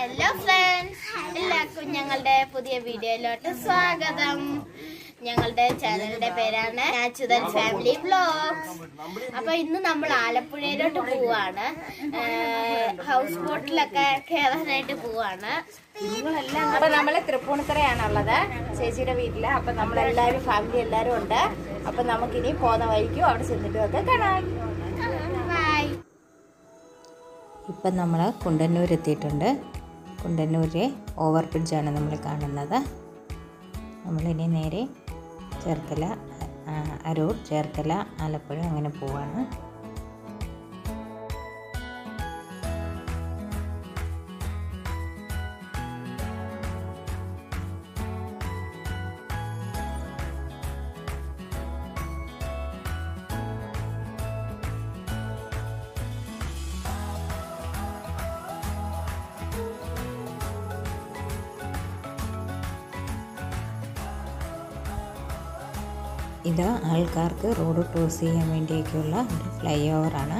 hello friends എല്ലാവർക്കും ഞങ്ങളുടെ പുതിയ വീഡിയോയിലോട്ട് സ്വാഗതം ഞങ്ങളുടെ ചാനലിന്റെ പേരാണ് നാച്ചുറൽ ഫാമിലി വ്ലോഗ്സ് അപ്പൊ ഇന്ന് നമ്മൾ ആലപ്പുഴയിലോട്ട് പോവാണ് ഹൗസ് ബോട്ടിലൊക്കെ കയറാനായിട്ട് പോവാണ് അപ്പൊ നമ്മള് തൃപ്പൂണിത്തറയാണുള്ളത് ചേച്ചിയുടെ വീട്ടില് അപ്പൊ നമ്മളെല്ലാരും ഫാമിലി എല്ലാരും ഉണ്ട് അപ്പൊ നമുക്കിനി പോകുന്ന വഴിക്കും അവിടെ ചെന്നിട്ടും ഒക്കെ കാണാം ബൈ ഇപ്പം നമ്മൾ കുണ്ടന്നൂർ എത്തിയിട്ടുണ്ട് കുണ്ടന്നൂരിലെ ഓവർ ബ്രിഡ്ജാണ് നമ്മൾ കാണുന്നത് നമ്മളിനി നേരെ ചേർത്തല ആ, അരൂർ ചേർത്തല ആലപ്പുഴ അങ്ങനെ പോവാണ് ഇത് ആൾക്കാർക്ക് റോഡ് ക്രോസ് ചെയ്യാൻ വേണ്ടിയൊക്കെയുള്ള ഒരു ഫ്ലൈ ഓവറാണ്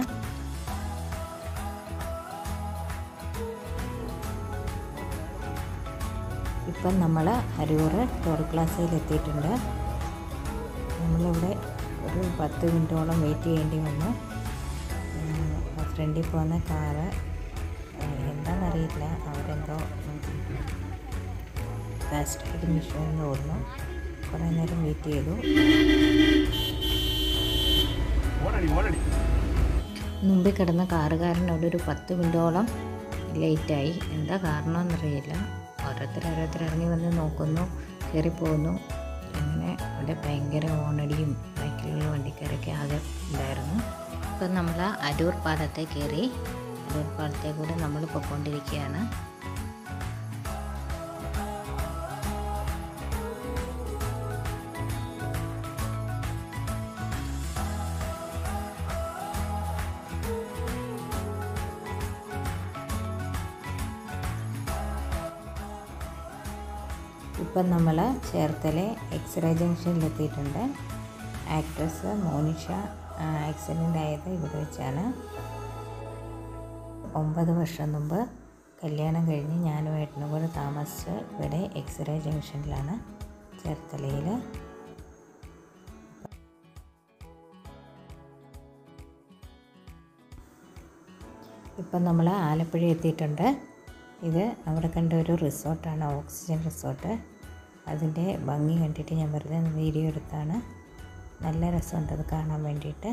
ഇപ്പം നമ്മൾ അരൂർ ടോൾ പ്ലാസയിൽ എത്തിയിട്ടുണ്ട് നമ്മളിവിടെ ഒരു പത്ത് മിനിറ്റോളം വെയിറ്റ് ചെയ്യേണ്ടി വന്നു ഫ്രണ്ടിൽ പോകുന്ന കാറ് എന്താണെന്നറിയില്ല അവരെന്തോ ഫാസ്റ്റ് മിഷൻ എന്ന് തോന്നുന്നു കുറേ നേരം വെയിറ്റ് ചെയ്തു മുമ്പിൽ കിടന്ന കാറുകാരൻ അവിടെ ഒരു പത്ത് മിനിറ്റോളം ലേറ്റായി എന്താ കാരണമെന്നറിയില്ല ഓരോരുത്തർ ഓരോരുത്തർ ഇറങ്ങി വന്ന് നോക്കുന്നു കയറി പോകുന്നു അങ്ങനെ അവിടെ ഭയങ്കര ഓണടിയും ബൈക്കിലുള്ള വണ്ടിക്കാരൊക്കെ ആകെ ഉണ്ടായിരുന്നു ഇപ്പം നമ്മൾ അരൂർ പാലത്തെ കയറി അരൂർ പാലത്തെ കൂടെ നമ്മൾ പൊയ്ക്കൊണ്ടിരിക്കുകയാണ് ഇപ്പം നമ്മൾ ചേർത്തല എക്സ്റേ ജംഗ്ഷനിലെത്തിയിട്ടുണ്ട് ആക്ട്രസ് മോനിഷ ആക്സിഡൻ്റ് ആയത് ഇവിടെ വെച്ചാണ് ഒമ്പത് വർഷം മുമ്പ് കല്യാണം കഴിഞ്ഞ് ഞാനും ഏട്ടനും കൂടെ താമസിച്ച് ഇവിടെ എക്സ്റേ ജംഗ്ഷനിലാണ് ചേർത്തലയിൽ ഇപ്പം നമ്മൾ ആലപ്പുഴ എത്തിയിട്ടുണ്ട് ഇത് അവിടെ കണ്ട ഒരു റിസോർട്ടാണ് ഓക്സിജൻ റിസോർട്ട് അതിൻ്റെ ഭംഗി കണ്ടിട്ട് ഞാൻ വെറുതെ വീഡിയോ എടുത്താണ് നല്ല രസമുണ്ട് അത് കാണാൻ വേണ്ടിയിട്ട്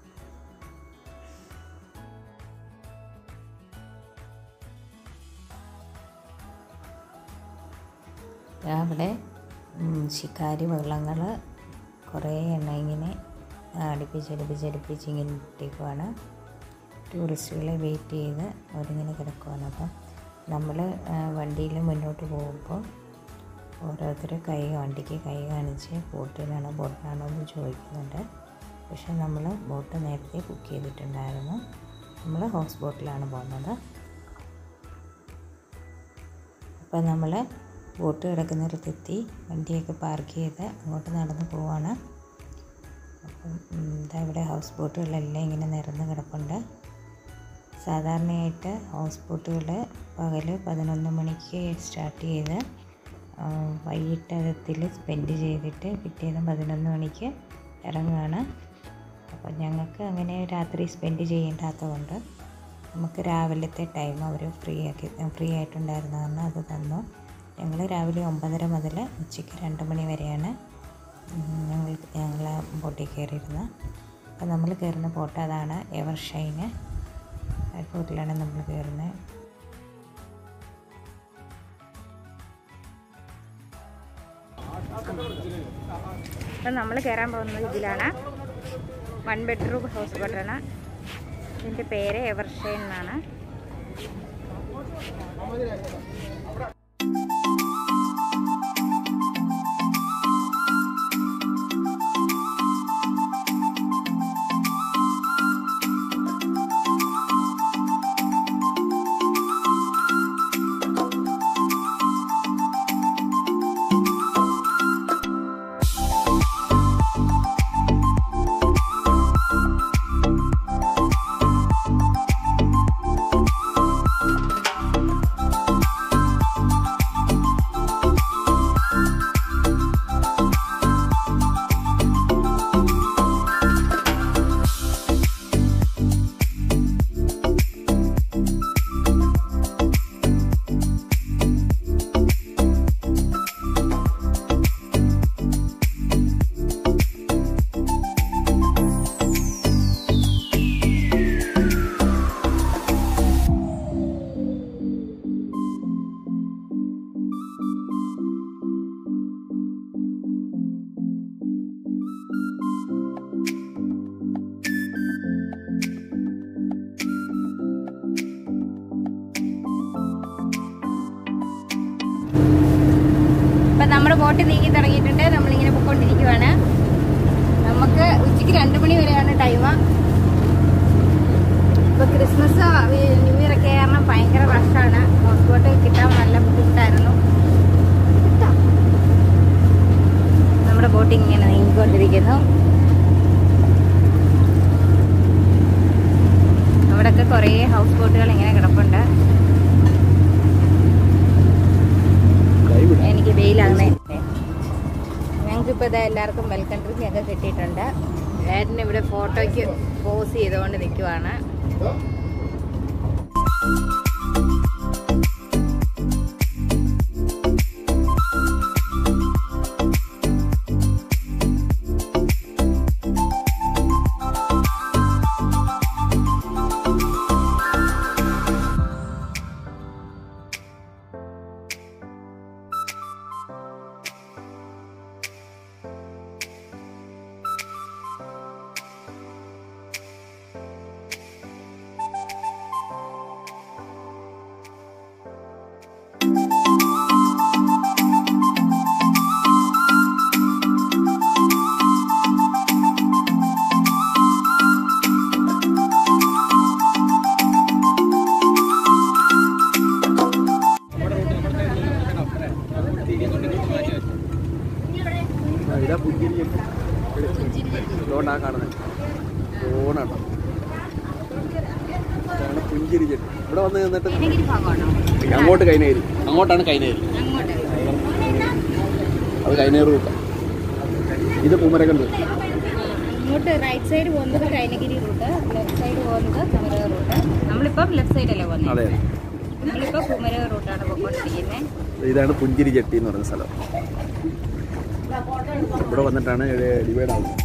അവിടെ ഉം, ശിക്കാരി വെള്ളങ്ങൾ കുറേ എണ്ണ ഇങ്ങനെ അടുപ്പിച്ച് അടുപ്പിച്ച് അടുപ്പിച്ച് ഇങ്ങനെ ഇട്ടേക്കുവാണ് ടൂറിസ്റ്റുകളെ വെയിറ്റ് ചെയ്ത് അവരിങ്ങനെ കിടക്കുവാണ് അപ്പം നമ്മൾ വണ്ടിയിൽ മുന്നോട്ട് പോകുമ്പോൾ ഓരോരുത്തർ കൈ വണ്ടിക്ക് കൈ കാണിച്ച് ബോട്ടിലാണോ ബോട്ടിലാണോ എന്ന് ചോദിക്കുന്നുണ്ട് പക്ഷെ നമ്മൾ ബോട്ട് നേരത്തെ ബുക്ക് ചെയ്തിട്ടുണ്ടായിരുന്നു നമ്മൾ ഹൗസ് ബോട്ടിലാണ് പോകുന്നത് അപ്പോൾ നമ്മൾ ബോട്ട് കിടക്കുന്നിടത്തെത്തി വണ്ടിയൊക്കെ പാർക്ക് ചെയ്ത് അങ്ങോട്ട് നടന്ന് പോവാണ് അപ്പം ഉം, ദാ ഇവിടെ ഹൗസ് ബോട്ടുകളെല്ലാം ഇങ്ങനെ നിരന്ന് കിടപ്പുണ്ട് സാധാരണയായിട്ട് ഹൗസ് ബോട്ടുകൾ പകൽ പതിനൊന്ന് മണിക്ക് സ്റ്റാർട്ട് ചെയ്ത് ആ, വൈകിട്ട് അതിൽ സ്പെൻഡ് ചെയ്തിട്ട് പിറ്റേന്ന് പതിനൊന്ന് മണിക്ക് ഇറങ്ങുകയാണ് അപ്പോൾ ഞങ്ങൾക്ക് അങ്ങനെ രാത്രി സ്പെൻഡ് ചെയ്യേണ്ടാത്തതുകൊണ്ട് നമുക്ക് രാവിലത്തെ ടൈം അവർ ഫ്രീ ആക്കി ഫ്രീ ആയിട്ടുണ്ടായിരുന്നതെന്ന് അത് തന്നു ഞങ്ങൾ രാവിലെ ഒമ്പതര മുതൽ ഉച്ചയ്ക്ക് രണ്ട് മണി വരെയാണ് ഉം, ഞങ്ങൾ ഞങ്ങൾ ബോട്ടിൽ കയറിയിരുന്നത് അപ്പോൾ നമ്മൾ കയറുന്ന ബോട്ട് അതാണ് എവർ ഷൈന് ആ ബോട്ടിലാണ് നമ്മൾ കയറുന്നത് അപ്പൊ നമ്മൾ കയറാൻ പോകുന്നത് ഇതിലാണ് വൺ ബെഡ്റൂം ഹൗസ് ബോട്ടാണ് ഇതിന്റെ പേര് എവർഷൈൻ എന്നാണ് ആ ബോട്ട് നീങ്ങി തുടങ്ങിയിട്ടുണ്ട് നമ്മളിങ്ങനെ പൊക്കോണ്ടിരിക്കുവാണ് നമുക്ക് ഉച്ചയ്ക്ക് രണ്ട് മണി വരെയാണ് ടൈം ഇപ്പൊ ക്രിസ്മസ് ന്യൂ ഇയർ ഒക്കെ കാരണം ഭയങ്കര റഷാണ് ഹൗസ് ബോട്ട് കിട്ടാൻ നല്ല ബുദ്ധിമുട്ടായിരുന്നു നമ്മുടെ ബോട്ട് ഇങ്ങനെ നീങ്ങിക്കൊണ്ടിരിക്കുന്നു അവിടെയൊക്കെ കുറേ ഹൗസ് ബോട്ടുകൾ ഇങ്ങനെ കിടപ്പുണ്ട് എനിക്ക് വെയിലാകുന്നേ ഞങ്ങൾക്കിപ്പോൾ ഇതാ എല്ലാവർക്കും വെൽക്കം ഡ്രിങ്ക് ഒക്കെ കിട്ടിയിട്ടുണ്ട് ഏട്ടൻ ഇവിടെ ഫോട്ടോയ്ക്ക് പോസ് ചെയ്തുകൊണ്ട് നിൽക്കുവാണ് ഇതാ പുഞ്ചിരി ലോണാ കാണുന്നത് ലോണാണ് ഇതാണ് പുഞ്ചിരി ചെട്ടി ഇവിടെ വന്ന് നിന്നിട്ട് ഏതെങ്കിലും ഭാഗമാണോ അങ്ങോട്ട് കൈനേരി അങ്ങോട്ടാണ് കൈനേരി അങ്ങോട്ട് അത് കൈനേറി റൂട്ട് ഇത് പൂമരകണ്ട് ഇങ്ങോട്ട് റൈറ്റ് സൈഡ് പോകുന്നത് കൈനഗിരി റൂട്ട് ലെഫ്റ്റ് സൈഡ് പോകുന്നത് കുമരക റൂട്ട് നമ്മളിപ്പം ലെഫ്റ്റ് സൈഡല്ലേ പോകുന്നത് അതെ നമ്മളിപ്പോൾ കുമരക റൂട്ടാണ് പോയിക്കൊണ്ടിരിക്കുന്നത് ഇതാണ് പുഞ്ചിരി ചെട്ടി എന്ന് പറയുന്ന സ്ഥലം ഇവിടെ വന്നിട്ടാണ് ഡിവൈഡ് ആവുന്നത്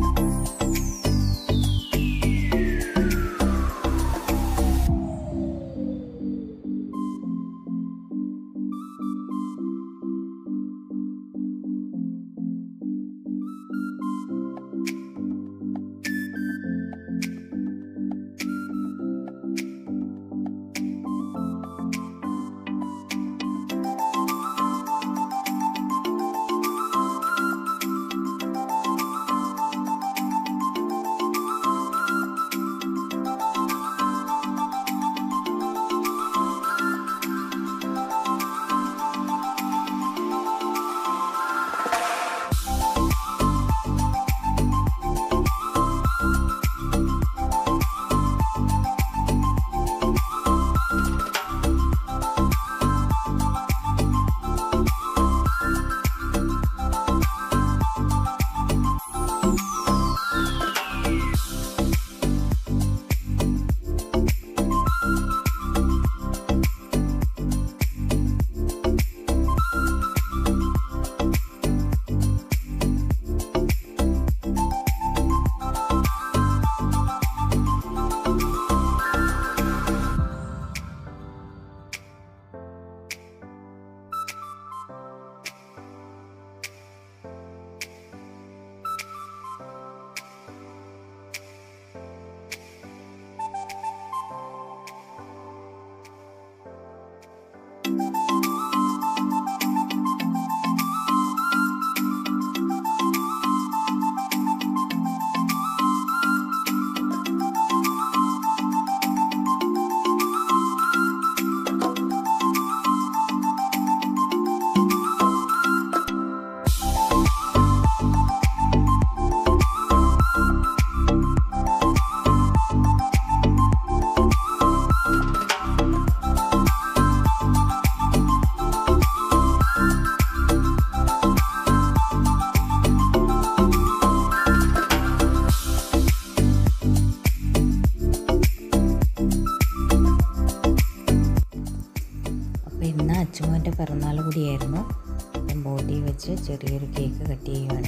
അപ്പോൾ ഇന്ന് അച്ചുമോൻ്റെ പിറന്നാൾ കൂടിയായിരുന്നു അപ്പം ബോട്ടിൽ വെച്ച് ചെറിയൊരു കേക്ക് കട്ട് ചെയ്യുവാണ്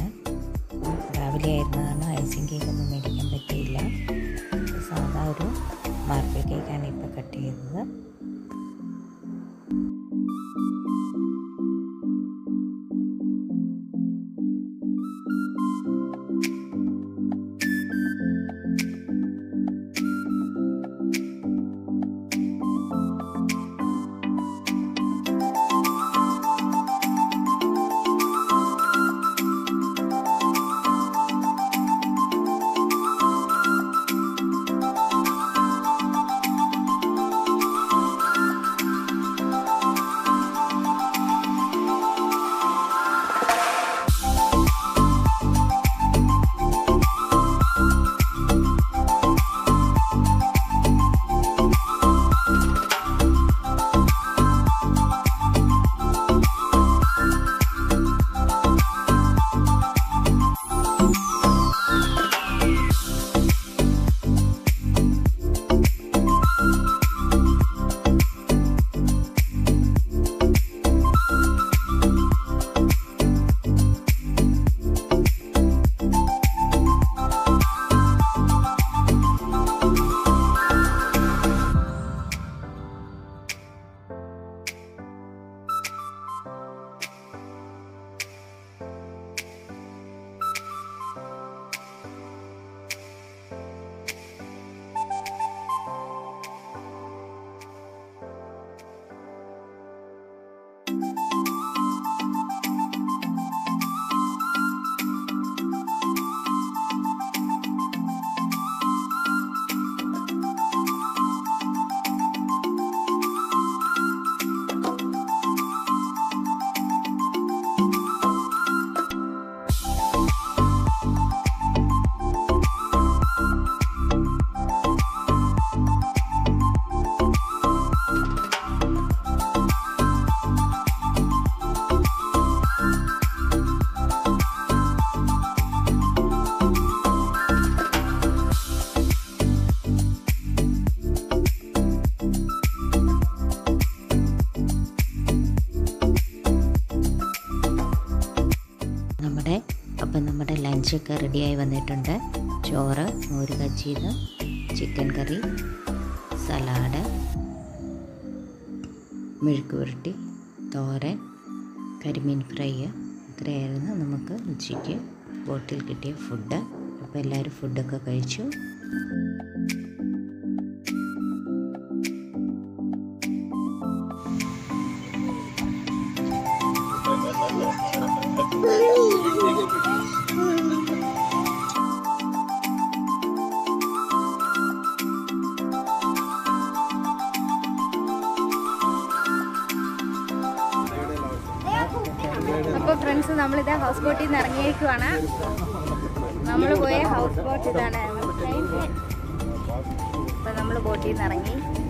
രാവിലെ ആയിരുന്ന കാരണം ഐസിങ് കേക്കൊന്നും മേടിക്കാൻ പറ്റിയില്ല സാധാ ഒരു മാർബിൾ കേക്കാണ് ഇപ്പോൾ കട്ട് ചെയ്തത് ലഞ്ചൊക്കെ റെഡിയായി വന്നിട്ടുണ്ട് ചോറ് മോര് കച്ചിയത് ചിക്കൻ കറി സലാഡ് മെഴുക്ക് പുരട്ടി തോരൻ കരിമീൻ ഫ്രൈ ഇത്രയായിരുന്നു നമുക്ക് ഉച്ചയ്ക്ക് ബോട്ടിൽ കിട്ടിയ ഫുഡ് അപ്പോൾ എല്ലാവരും ഫുഡൊക്കെ കഴിച്ചു അപ്പൊ ഫ്രണ്ട്സ് നമ്മളിത് ഹൗസ് ബോട്ടിൽ നിന്ന് ഇറങ്ങിയേക്കുവാണ് നമ്മൾ പോയ ഹൗസ് ബോട്ട് ഇതാണ് അപ്പൊ നമ്മൾ ബോട്ടിൽ നിന്ന് ഇറങ്ങി